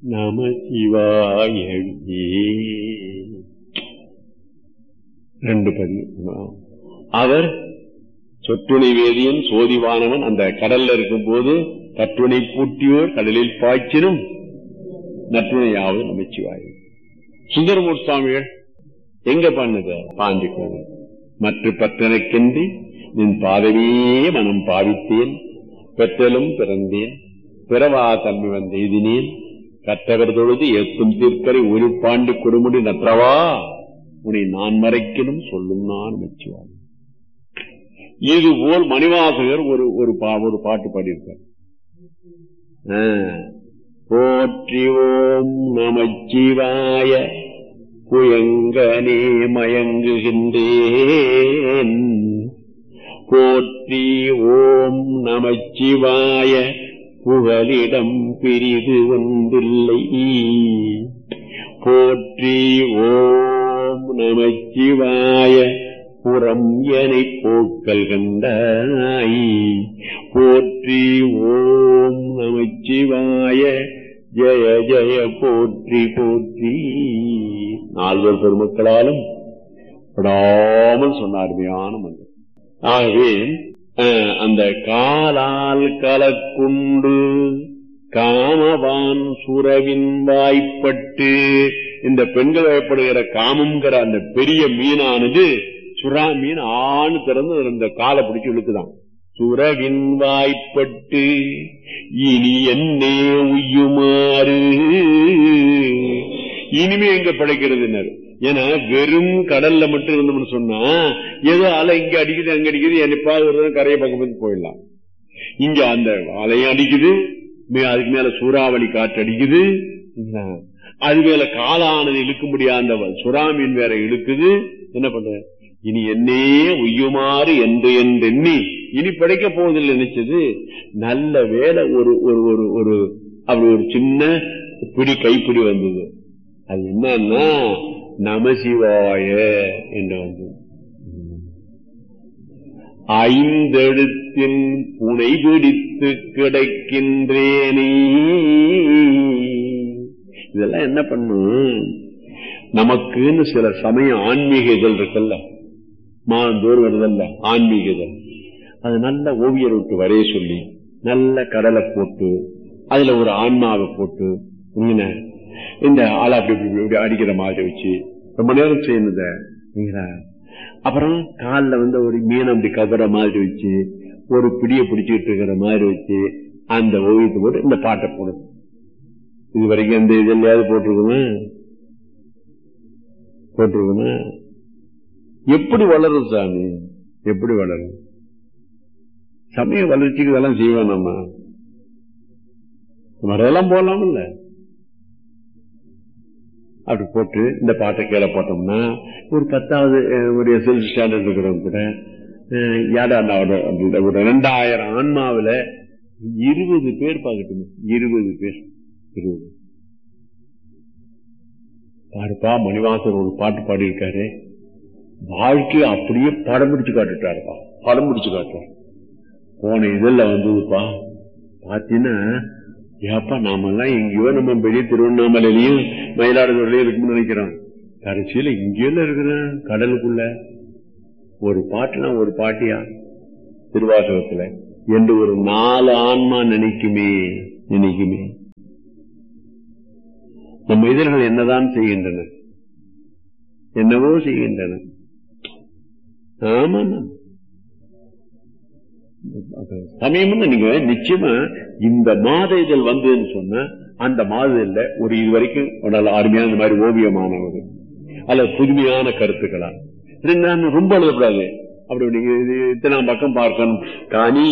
நம சிவாய ரெண்டு பதிவு அவர் சொற்றுணை வேதியன் சோதிவானவன் அந்த கடல்ல இருக்கும் போது கற்றுணை பூட்டியோர் கடலில் பாய்ச்சினும் நற்றுணையாவது நமச்சிவாய் சுந்தரமூர் சுவாமிகள் எங்க பண்ணது பாண்டி கோவில் மற்ற பற்றனக்கென்றி நின் பாதவே மனம் பாவித்தேன் பெற்றலும் பிறந்தேன் பிறவா தன்மை வந்த எதினேன் கற்றவர் தொழுது ஏத்தும் தீர்க்கரை ஒரு பாண்டு கொடுமுடி நற்றவா உன்னை நான் மறைக்கணும் சொல்லும் நான் மெச்சுவான் இது போல் மணிவாசகர் ஒரு ஒரு ஒரு பாட்டு பாடியிருக்கார் போற்றி ஓம் நமச்சிவாய புயங்கனே மயங்குகின்றேன் போற்றி ஓம் நமச்சிவாய புகலிடம் பிரிது ஒன்றில்லை போற்றி ஓம் நமச்சிவாய புறம் என போக்கல் கண்டாய் போற்றி ஓம் நமச்சிவாய ஜெய ஜெய போற்றி போற்றி நால்வர் பெருமக்களாலும் படாமல் சொன்ன அருமையான மந்திரம் ஆகவே அந்த காலால் கலக்குண்டு காமவான் சுரவின் வாய்ப்பட்டு இந்த பெண்கள் வயப்படுகிற காமம்ங்கிற அந்த பெரிய மீனானது சுறா மீன் ஆணு திறந்து இந்த காலை பிடிச்சு இழுக்குதான் சுரவின் வாய்ப்பட்டு இனி என்னே உய்யுமாறு இனிமே எங்க பிழைக்கிறதுனர் ஏன்னா வெறும் கடல்ல மட்டும் இருந்தோம்னு சொன்னா ஏதோ அலை இங்க அடிக்குது அங்க அடிக்குது என்னைப்பாவது கரையை பக்கம் போயிடலாம் இங்க அந்த அலையும் அடிக்குது அதுக்கு மேல சூறாவளி காற்று அடிக்குது அது மேல காலானது இழுக்க முடியாத சுறாமீன் வேற இழுக்குது என்ன பண்ற இனி என்னே உய்யுமாறு என்று என்றெண்ணி இனி படைக்க போவதில்லை நினைச்சது நல்ல வேலை ஒரு ஒரு ஒரு ஒரு அப்படி ஒரு சின்ன பிடி கைப்பிடி வந்தது அது என்னன்னா நமசிவாய என்று வந்தது ஐந்தெழுத்தின் புனை பிடித்து கிடைக்கின்றேனே இதெல்லாம் என்ன பண்ணும் நமக்குன்னு சில சமயம் ஆன்மீக இதழ் இருக்குல்ல மாதந்தோறும் வருதல்ல ஆன்மீக இதழ் அது நல்ல ஓவியர் விட்டு வரைய சொல்லி நல்ல கடலை போட்டு அதுல ஒரு ஆன்மாவை போட்டு இந்த ஆளை அப்படி இப்படி அடிக்கிற மாதிரி வச்சு ரொம்ப நேரம் செய்யணுத அப்புறம் காலில் வந்து ஒரு மீன் அப்படி கவர மாதிரி வச்சு ஒரு பிடியை பிடிச்சிட்டு இருக்கிற மாதிரி வச்சு அந்த ஓவியத்தை போட்டு இந்த பாட்டை போடும் இது வரைக்கும் அந்த இதெல்லாவது போட்டிருக்குமா போட்டிருக்குமா எப்படி வளரும் சாமி எப்படி வளரும் சமய வளர்ச்சிக்கு இதெல்லாம் செய்வோம் நம்ம மறையெல்லாம் போடலாம் இல்ல அப்படி போட்டு இந்த பாட்டை கீழே போட்டோம்னா ஒரு பத்தாவது ஒரு எஸ்எல் ஸ்டாண்டர்ட் இருக்கிறவங்க கூட யாடா ஒரு ரெண்டாயிரம் ஆன்மாவில இருபது பேர் பார்க்கட்டும் இருபது பேர் இருபது பாருப்பா மணிவாசர் ஒரு பாட்டு பாடியிருக்காரு வாழ்க்கையை அப்படியே படம் பிடிச்சு காட்டுட்டாருப்பா படம் பிடிச்சு காட்டுறாரு போன இதெல்லாம் வந்ததுப்பா பாத்தீங்கன்னா ஏப்பா நாமெல்லாம் எங்கேயோ நம்ம பெரிய திருவண்ணாமலையிலயும் மயிலாடுதுறையிலயும் இருக்குன்னு நினைக்கிறோம் கடைசியில இங்கேயும் இருக்கிறேன் கடலுக்குள்ள ஒரு பாட்டுனா ஒரு பாட்டியா திருவாசகத்துல என்று ஒரு நாலு ஆன்மா நினைக்குமே நினைக்குமே நம்ம இதழ்கள் என்னதான் செய்கின்றன என்னவோ செய்கின்றன ஆமா சமயம் நீங்க நிச்சயமா இந்த மாத இதழ் வந்ததுன்னு சொன்ன அந்த மாத இதழ்ல ஒரு இது வரைக்கும் நல்ல அருமையான இந்த மாதிரி ஓவியமானவர் அல்லது புதுமையான கருத்துக்களா ரொம்ப எழுதக்கூடாது அப்படி நீங்க இத்தனாம் பக்கம் பார்க்கணும் காணி